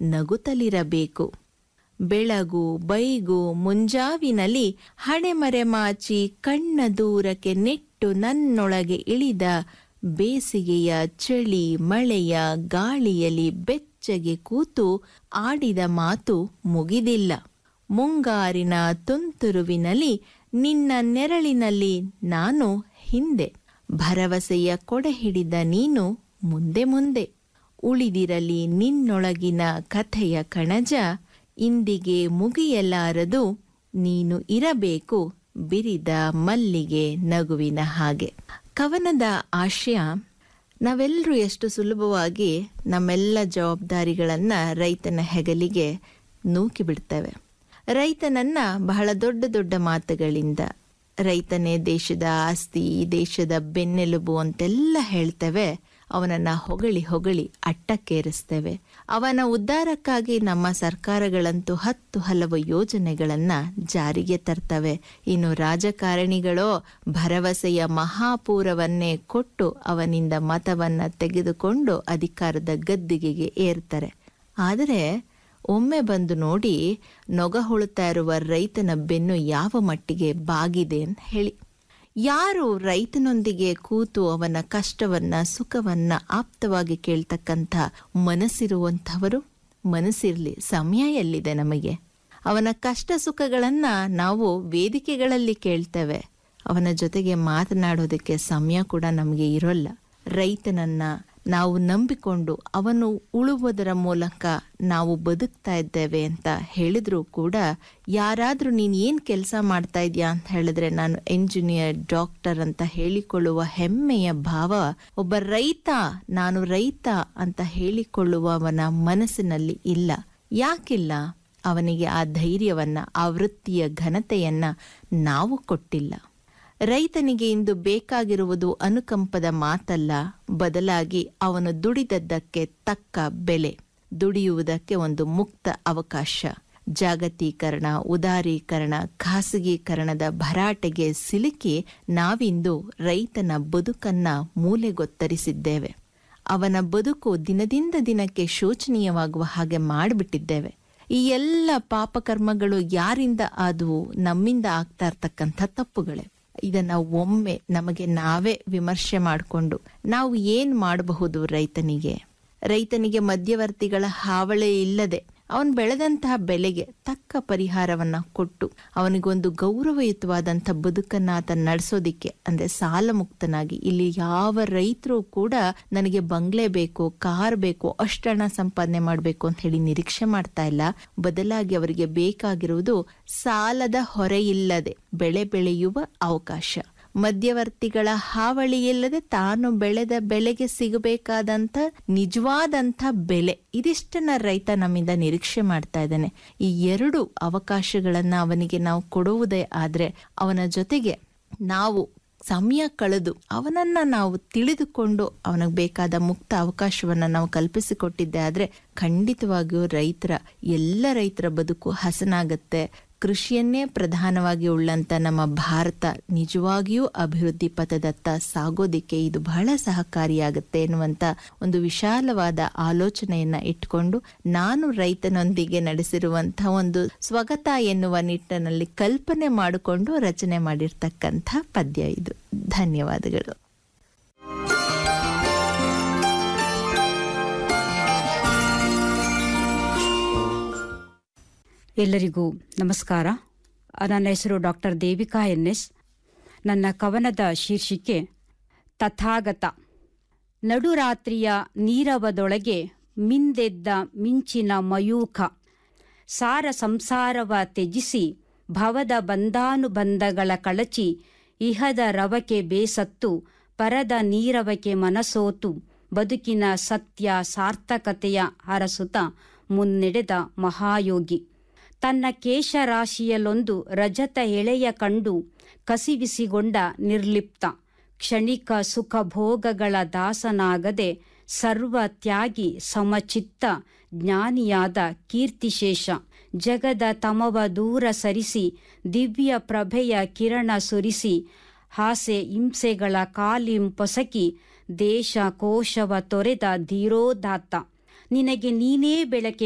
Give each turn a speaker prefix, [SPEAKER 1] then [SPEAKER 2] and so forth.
[SPEAKER 1] ನಗುತ್ತಲಿರಬೇಕು ಬೆಳಗು ಬೈಗು ಮುಂಜಾವಿನಲ್ಲಿ ಹಣೆಮರೆ ಮಾಚಿ ಕಣ್ಣ ದೂರಕ್ಕೆ ನೆಟ್ಟು ನನ್ನೊಳಗೆ ಇಳಿದ ಬೇಸಿಗೆಯ ಚಳಿ ಮಳೆಯ ಗಾಳಿಯಲ್ಲಿ ಬೆಚ್ಚಗೆ ಕೂತು ಆಡಿದ ಮಾತು ಮುಗಿದಿಲ್ಲ ಮುಂಗಾರಿನ ತುಂತುರುವಿನಲ್ಲಿ ನಿನ್ನ ನೆರಳಿನಲ್ಲಿ ನಾನು ಹಿಂದೆ ಭರವಸೆಯ ಕೊಡೆ ಹಿಡಿದ ನೀನು ಮುಂದೆ ಮುಂದೆ ಉಳಿದಿರಲಿ ನಿನ್ನೊಳಗಿನ ಕಥೆಯ ಕಣಜ ಇಂದಿಗೆ ಮುಗಿಯಲಾರದು ನೀನು ಇರಬೇಕು ಬಿರಿದ ಮಲ್ಲಿಗೆ ನಗುವಿನ ಹಾಗೆ ಕವನದ ಆಶಯ ನಾವೆಲ್ಲರೂ ಎಷ್ಟು ಸುಲಭವಾಗಿ ನಮ್ಮೆಲ್ಲ ಜವಾಬ್ದಾರಿಗಳನ್ನ ರೈತನ ಹೆಗಲಿಗೆ ನೂಕಿ ಬಿಡ್ತೇವೆ ರೈತನನ್ನ ಬಹಳ ದೊಡ್ಡ ದೊಡ್ಡ ಮಾತುಗಳಿಂದ ರೈತನೇ ದೇಶದ ಆಸ್ತಿ ದೇಶದ ಬೆನ್ನೆಲುಬು ಅಂತೆಲ್ಲ ಹೇಳ್ತೇವೆ ಅವನನ್ನ ಹೊಗಳಿ ಹೊಗಳಿ ಅಟ್ಟಕ್ಕೇರಿಸ್ತೇವೆ ಅವನ ಉದ್ಧಾರಕ್ಕಾಗಿ ನಮ್ಮ ಸರ್ಕಾರಗಳಂತೂ ಹತ್ತು ಹಲವು ಯೋಜನೆಗಳನ್ನ ಜಾರಿಗೆ ತರ್ತವೆ ಇನ್ನು ರಾಜಕಾರಣಿಗಳೋ ಭರವಸೆಯ ಮಹಾಪೂರವನ್ನೇ ಕೊಟ್ಟು ಅವನಿಂದ ಮತವನ್ನ ತೆಗೆದುಕೊಂಡು ಅಧಿಕಾರದ ಗದ್ದಿಗೆಗೆ ಏರ್ತಾರೆ ಆದರೆ ಒಮ್ಮೆ ಬಂದು ನೋಡಿ ನೊಗ ಹೊಳುತ್ತಾ ಇರುವ ರೈತನ ಬೆನ್ನು ಯಾವ ಮಟ್ಟಿಗೆ ಬಾಗಿದೆ ಅಂತ ಹೇಳಿ ಯಾರು ರೈತನೊಂದಿಗೆ ಕೂತು ಅವನ ಕಷ್ಟವನ್ನ ಸುಖವನ್ನ ಆಪ್ತವಾಗಿ ಕೇಳ್ತಕ್ಕಂಥ ಮನಸ್ಸಿರುವಂಥವರು ಮನಸ್ಸಿರ್ಲಿ ಸಮಯ ಎಲ್ಲಿದೆ ನಮಗೆ ಅವನ ಕಷ್ಟ ಸುಖಗಳನ್ನ ನಾವು ವೇದಿಕೆಗಳಲ್ಲಿ ಕೇಳ್ತೇವೆ ಅವನ ಜೊತೆಗೆ ಮಾತನಾಡೋದಕ್ಕೆ ಸಮಯ ಕೂಡ ನಮಗೆ ಇರೋಲ್ಲ ರೈತನನ್ನ ನಾವು ನಂಬಿಕೊಂಡು ಅವನು ಉಳುವುದರ ಮೂಲಕ ನಾವು ಬದುಕ್ತಾ ಇದ್ದೇವೆ ಅಂತ ಹೇಳಿದ್ರು ಕೂಡ ಯಾರಾದ್ರೂ ನೀನ್ ಏನ್ ಕೆಲಸ ಮಾಡ್ತಾ ಇದೀಯಾ ಅಂತ ಹೇಳಿದ್ರೆ ನಾನು ಎಂಜಿನಿಯರ್ ಡಾಕ್ಟರ್ ಅಂತ ಹೇಳಿಕೊಳ್ಳುವ ಹೆಮ್ಮೆಯ ಭಾವ ಒಬ್ಬ ರೈತ ನಾನು ರೈತ ಅಂತ ಹೇಳಿಕೊಳ್ಳುವವನ ಮನಸ್ಸಿನಲ್ಲಿ ಇಲ್ಲ ಯಾಕಿಲ್ಲ ಅವನಿಗೆ ಆ ಧೈರ್ಯವನ್ನ ಆ ವೃತ್ತಿಯ ಘನತೆಯನ್ನ ನಾವು ಕೊಟ್ಟಿಲ್ಲ ರೈತನಿಗೆ ಇಂದು ಬೇಕಾಗಿರುವುದು ಅನುಕಂಪದ ಮಾತಲ್ಲ ಬದಲಾಗಿ ಅವನು ದುಡಿದದ್ದಕ್ಕೆ ತಕ್ಕ ಬೆಲೆ ದುಡಿಯುವುದಕ್ಕೆ ಒಂದು ಮುಕ್ತ ಅವಕಾಶ ಜಾಗತೀಕರಣ ಉದಾರೀಕರಣ ಖಾಸಗೀಕರಣದ ಭರಾಟೆಗೆ ಸಿಲುಕಿ ನಾವಿಂದು ರೈತನ ಬದುಕನ್ನ ಮೂಲೆಗೊತ್ತರಿಸಿದ್ದೇವೆ ಅವನ ಬದುಕು ದಿನದಿಂದ ದಿನಕ್ಕೆ ಶೋಚನೀಯವಾಗುವ ಹಾಗೆ ಮಾಡಿಬಿಟ್ಟಿದ್ದೇವೆ ಈ ಎಲ್ಲ ಪಾಪಕರ್ಮಗಳು ಯಾರಿಂದ ಆದವು ನಮ್ಮಿಂದ ಆಗ್ತಾ ಇರ್ತಕ್ಕಂಥ ತಪ್ಪುಗಳೇ ಇದನ್ನ ಒಮ್ಮೆ ನಮಗೆ ನಾವೇ ವಿಮರ್ಶೆ ಮಾಡಿಕೊಂಡು ನಾವು ಏನ್ ಮಾಡಬಹುದು ರೈತನಿಗೆ ರೈತನಿಗೆ ಮಧ್ಯವರ್ತಿಗಳ ಹಾವಳಿ ಇಲ್ಲದೆ ಅವನು ಬೆಳೆದಂತಹ ಬೆಲೆಗೆ ತಕ್ಕ ಪರಿಹಾರವನ್ನ ಕೊಟ್ಟು ಅವನಿಗೊಂದು ಗೌರವಯುತವಾದಂಥ ಬದುಕನ್ನ ಆತ ನಡೆಸೋದಿಕ್ಕೆ ಅಂದ್ರೆ ಸಾಲ ಮುಕ್ತನಾಗಿ ಇಲ್ಲಿ ಯಾವ ರೈತರು ಕೂಡ ನನಗೆ ಬಂಗ್ಲೆ ಬೇಕು ಕಾರ್ ಬೇಕು ಅಷ್ಟು ಹಣ ಸಂಪಾದನೆ ಮಾಡಬೇಕು ಅಂತ ಹೇಳಿ ನಿರೀಕ್ಷೆ ಮಾಡ್ತಾ ಇಲ್ಲ ಬದಲಾಗಿ ಅವರಿಗೆ ಬೇಕಾಗಿರುವುದು ಸಾಲದ ಹೊರೆ ಇಲ್ಲದೆ ಬೆಳೆ ಬೆಳೆಯುವ ಅವಕಾಶ ಮಧ್ಯವರ್ತಿಗಳ ಹಾವಳಿ ಇಲ್ಲದೆ ತಾನು ಬೆಳೆದ ಬೆಲೆಗೆ ಸಿಗಬೇಕಾದಂತ ನಿಜವಾದಂಥ ಬೆಲೆ ಇದಿಷ್ಟನ್ನ ರೈತ ನಮ್ಮಿಂದ ನಿರೀಕ್ಷೆ ಮಾಡ್ತಾ ಇದ್ದಾನೆ ಈ ಎರಡು ಅವಕಾಶಗಳನ್ನ ಅವನಿಗೆ ನಾವು ಕೊಡುವುದೇ ಆದ್ರೆ ಅವನ ಜೊತೆಗೆ ನಾವು ಸಮಯ ಕಳೆದು ಅವನನ್ನ ನಾವು ತಿಳಿದುಕೊಂಡು ಅವನಿಗೆ ಬೇಕಾದ ಮುಕ್ತ ಅವಕಾಶವನ್ನ ನಾವು ಕಲ್ಪಿಸಿಕೊಟ್ಟಿದ್ದೆ ಆದ್ರೆ ಖಂಡಿತವಾಗಿಯೂ ರೈತರ ಎಲ್ಲ ರೈತರ ಬದುಕು ಹಸನಾಗತ್ತೆ ಕೃಷಿಯನ್ನೇ ಪ್ರಧಾನವಾಗಿ ಉಳ್ಳಂತ ನಮ್ಮ ಭಾರತ ನಿಜವಾಗಿಯೂ ಅಭಿವೃದ್ಧಿ ಪಥದತ್ತ ಸಾಗೋದಿಕ್ಕೆ ಇದು ಬಹಳ ಸಹಕಾರಿಯಾಗುತ್ತೆ ಎನ್ನುವಂತ ಒಂದು ವಿಶಾಲವಾದ ಆಲೋಚನೆಯನ್ನ ಇಟ್ಕೊಂಡು ನಾನು ರೈತನೊಂದಿಗೆ ನಡೆಸಿರುವಂತಹ ಒಂದು ಸ್ವಗತ ಎನ್ನುವ ನಿಟ್ಟಿನಲ್ಲಿ ಕಲ್ಪನೆ ಮಾಡಿಕೊಂಡು ರಚನೆ ಮಾಡಿರ್ತಕ್ಕಂಥ ಪದ್ಯ ಇದು ಧನ್ಯವಾದಗಳು
[SPEAKER 2] ಎಲ್ಲರಿಗೂ ನಮಸ್ಕಾರ ನನ್ನ ಹೆಸರು ಡಾಕ್ಟರ್ ದೇವಿಕಾ ಎನ್ ಎಸ್ ನನ್ನ ಕವನದ ಶೀರ್ಷಿಕೆ ತಥಾಗತ ನಡುರಾತ್ರಿಯ ನೀರವದೊಳಗೆ ಮಿಂದೆದ್ದ ಮಿಂಚಿನ ಮಯೂಖ ಸಾರ ಸಂಸಾರವ ತ್ಯಜಿಸಿ ಭವದ ಬಂಧಾನುಬಂಧಗಳ ಕಳಚಿ ಇಹದ ರವಕೆ ಬೇಸತ್ತು ಪರದ ನೀರವಕೆ ಮನಸೋತು ಬದುಕಿನ ಸತ್ಯ ಸಾರ್ಥಕತೆಯ ಹರಸುತ ಮುನ್ನಡೆದ ಮಹಾಯೋಗಿ ತನ್ನ ಕೇಶರಾಶಿಯಲ್ಲೊಂದು ರಜತ ಎಳೆಯ ಕಂಡು ಕಸಿವಿಸಿಗೊಂಡ ನಿರ್ಲಿಪ್ತ ಕ್ಷಣಿಕ ಸುಖ ಭೋಗಗಳ ದಾಸನಾಗದೆ ಸರ್ವ ತ್ಯಾಗಿ ಸಮಚಿತ್ತ ಜ್ಞಾನಿಯಾದ ಕೀರ್ತಿಶೇಷ ಜಗದ ತಮವ ದೂರ ಸರಿಸಿ ದಿವ್ಯ ಪ್ರಭೆಯ ಕಿರಣ ಸುರಿಸಿ ಹಾಸೆ ಹಿಂಸೆಗಳ ಕಾಲಿಂ ಪೊಸಕಿ ದೇಶ ಕೋಶವ ತೊರೆದ ಧೀರೋದಾತ್ತ ನಿನಗೆ ನೀನೇ ಬೆಳಕೆ